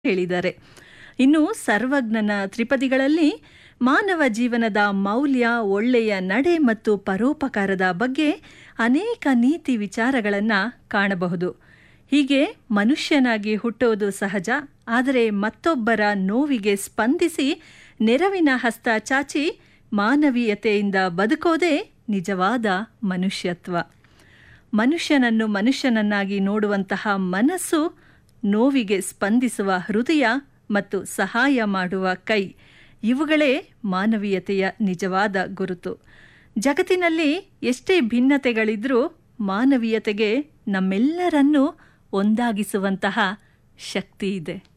ಹೇಳಿದ್ದಾರೆ ಇನ್ನು ಸರ್ವಜ್ಞನ ತ್ರಿಪದಿಗಳಲ್ಲಿ ಮಾನವ ಜೀವನದ ಮೌಲ್ಯ ಒಳ್ಳೆಯ ನಡೆ ಮತ್ತು ಪರೋಪಕಾರದ ಬಗ್ಗೆ ಅನೇಕ ನೀತಿ ವಿಚಾರಗಳನ್ನು ಕಾಣಬಹುದು ಹೀಗೆ ಮನುಷ್ಯನಾಗಿ ಹುಟ್ಟುವುದು ಸಹಜ ಆದರೆ ಮತ್ತೊಬ್ಬರ ನೋವಿಗೆ ಸ್ಪಂದಿಸಿ ನೆರವಿನ ಹಸ್ತ ಚಾಚಿ ಮಾನವೀಯತೆಯಿಂದ ಬದುಕೋದೇ ನಿಜವಾದ ಮನುಷ್ಯತ್ವ ಮನುಷ್ಯನನ್ನು ಮನುಷ್ಯನನ್ನಾಗಿ ನೋಡುವಂತಹ ಮನಸ್ಸು ನೋವಿಗೆ ಸ್ಪಂದಿಸುವ ಹೃದಯ ಮತ್ತು ಸಹಾಯ ಮಾಡುವ ಕೈ ಇವುಗಳೇ ಮಾನವೀಯತೆಯ ನಿಜವಾದ ಗುರುತು ಜಗತ್ತಿನಲ್ಲಿ ಎಷ್ಟೇ ಭಿನ್ನತೆಗಳಿದ್ರೂ ಮಾನವೀಯತೆಗೆ ನಮ್ಮೆಲ್ಲರನ್ನೂ ಒಂದಾಗಿಸುವಂತಹ ಶಕ್ತಿ ಇದೆ